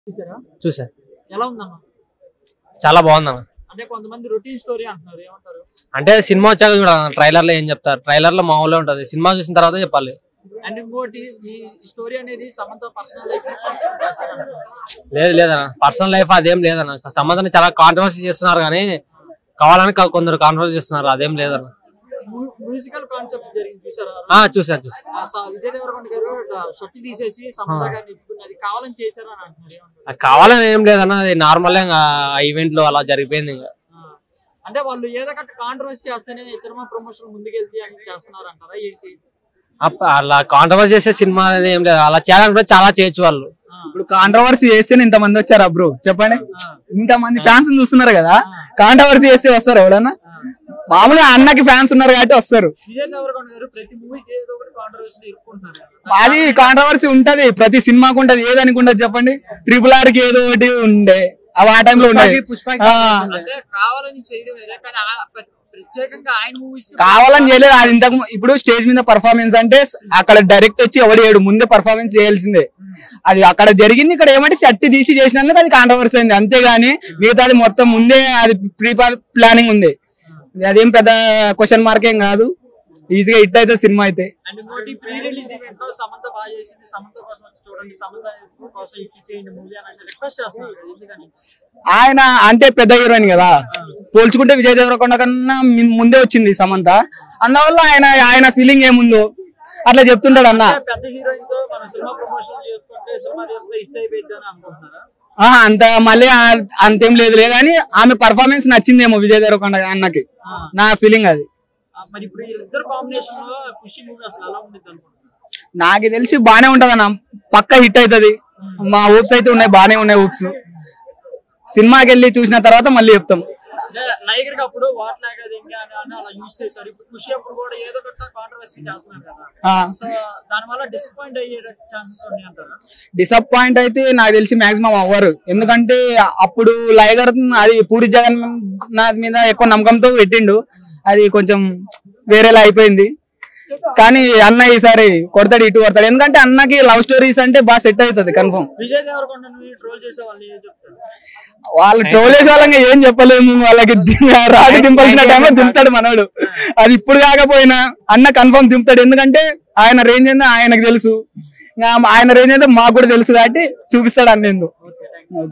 చూసారా చూసా ఎలా ఉందన్న చాలా బాగుంది అన్న అంటే కొంతమంది రొటీన్ స్టోరీ అంటున్నారు ఏమంటారు అంటే సినిమా వచ్చాక చూడ ట్రైలర్ లో ఏం చెప్తారు ట్రైలర్ లో మామూలుగా ఉంటది సినిమా చూసిన తర్వాత చెప్పాలి అండ్ ఇంకోటి ఈ స్టోరీ అనేది సమంత పర్సనల్ లైఫ్ చేస్తారంటారు లేదు లేదన్న పర్సనల్ లైఫ్ అదేం లేదన్న సంబంధం చాలా కాంట్రవర్సీ చేస్తున్నారు కానీ కావాలని కా- కొందరు కాంట్రవర్సీ చేస్తున్నారు అదేం లేదన్న మ్యూజికల్ కాన్సెప్ట్ జరిగింది చూసారా ఆ చూసా చూసా ఆ స- విజయ్ దేవరకొండ గారు షర్ట్ తీసేసి సమంత గారిని ఎత్తుకున్నది కావాలని చేశారని అంటున్నారు ఏమంటారు అది కావాలని ఏం లేదన్న అది నార్మల్ ఈవెంట్ లో అలా జరిగిపోయింది ఇంకా ఆ. అంటే వాళ్ళు ఏదో ఒకటి కాంట్రవర్సీ చేస్తేనే సినిమా ప్రమోషన్ ముందుకెళ్తే అని చేస్తున్నారు అంటారా ఏంటి అప్ప- అలా కాంట్రవర్సీ చేసే సినిమా అనేది ఏం లేదు అలా చేయాలనుకుంటే చాలా చేయొచ్చు వాళ్ళు ఆ. ఇప్పుడు కాంట్రవర్సీ చేస్తేనే ఇంతమంది వచ్చారా బ్రో చెప్పండి ఆ. ఇంతమంది ఫ్యాన్స్ చూస్తున్నారు కదా కాంట్రవర్సీ చేస్తే వస్తారు ఎవడన్నా మామూలుగా అన్నకి ఫ్యాన్స్ ఉన్నారు కాబట్టి వస్తారు విజయ్ దేవరకొండ గారు ప్రతి మూవీకి ఏదో ఒకటి కాంట్రవర్సీ ఇరుక్కుంటున్నారు కదా. అది కాంట్రవర్సీ ఉంటది ప్రతి సినిమాకు ఉంటది ఏదానికి ఉండదు చెప్పండి ట్రిపుల్ ఆర్ కి ఏదో ఒకటి ఉండే అవి ఆ టైంలో ఉండేది ఆ, అంటే కావాలని చేయడం వేరే కానీ ఆ- ప్ర- ప్రత్యేకంగా ఆయన మూవీస్ కావాలని చేయలేదు అది ఇంతకు ము- ఇప్పుడు స్టేజ్ మీద పర్ఫార్మెన్స్ అంటే స్- అక్కడ డైరెక్ట్ వచ్చి ఎవడు ఏడు ముందే పర్ఫార్మెన్స్ చేయాల్సిందే అది అక్కడ జరిగింది ఇక్కడ ఏమంటే షర్ట్ తీసి చేసినందుకు అది కాంట్రవర్సీ అయింది అంతేగాని మిగతాది మొత్తం ముందే అది ప్రీ ప్లానింగ్ ఉంది అదేం పెద్ద క్వశ్చన్ మార్క్ ఏం కాదు ఈజీగా హిట్ అయితే సినిమా అయితే అండ్ ఇంకోటి ప్రీ రిలీజ్ ఈవెంట్ లో సమంత బాగా చేసింది సమంత కోసం వచ్చి చూడండి సమంత కోసం ఇచ్చి చేయండి మూవీ అని అంటే రిక్వెస్ట్ చేస్తున్నారు కదా, ఎందుకని ఆయన అంటే పెద్ద హీరోయిన్ కదా పోల్చుకుంటే విజయ్ దేవరకొండ కన్నా మి- ముందే వచ్చింది సమంత అందువల్ల ఆయన ఆయన ఫీలింగ్ ఏముందో అట్లా చెప్తుంటాడు అన్న అంటే పెద్ద హీరోయిన్ తో మన సినిమా ప్రమోషన్ చేసుకుంటే సినిమా చేస్తే హిట్ అయిపోయింది అని అనుకుంటున్నారా ఆహా, అంత మళ్ళీ ఆ- అంతేం లేదు లేదు కానీ ఆమె పర్ఫార్మెన్స్ నచ్చిందేమో విజయ్ దేవరకొండ అన్నకి ఆ. నా ఫీలింగ్ అది ఆ, మరి ఇప్పుడు వీళ్ళిద్దరు కాంబినేషన్ లో ఖుషి మూవీ అసలు ఎలా ఉంది అనుకుంటున్నారు నాకు తెలిసి బానే ఉంటది అన్న పక్క హిట్ అవుతది మా హోప్స్ అయితే ఉన్నాయి బానే ఉన్నాయి హోప్స్ సినిమాకి వెళ్ళి చూసిన తర్వాత మళ్ళీ చెప్తాం అంటే లైగర్ కి అప్పుడు వాట్ లాగా ఇంకా అని అని అలా యూజ్ చేశారు ఇప్పుడు ఖుషి అప్పుడు కూడా ఏదో ఒకటి కాంట్రవర్సీ చేస్తున్నారు కదా ఆ, సో దాని వల్ల డిసప్పాయింట్ అయ్యే ఛాన్సెస్ ఉన్నాయి అంటారా డిసప్పాయింట్ అయితే నాకు తెలిసి మాక్సిమం అవ్వరు ఎందుకంటే అప్పుడు లైగర్ అది పూరి జగన్నాథ్ మీద ఎక్కువ నమ్మకంతో పెట్టిండు అది కొంచెం వేరేలా అయిపోయింది కానీ అన్న ఈసారి కొడతాడు ఇటు కొడతాడు ఎందుకంటే అన్నకి లవ్ స్టోరీస్ అంటే బాగా సెట్ అవుతుంది కన్ఫర్మ్ విజయ్ దేవరకొండని ట్రోల్ చేసే వాళ్ళు ఏం చెప్తారు వాళ్ళు ట్రోల్ చేసే వాళ్ళకి ఏం చెప్పలేము వాళ్ళకి ది- రాడు దింపాల్సిన టైంలో దింపుతాడు మనోడు అది ఇప్పుడు కాకపోయినా అన్న కన్ఫర్మ్ దింపుతాడు ఎందుకంటే ఆయన రేంజ్ ఏందో ఆయనకు తెలుసు ఇంకా ఆయన రేంజ్ ఏందో మాకు కూడా తెలుసు కాబట్టి చూపిస్తాడు అన్న ఏందో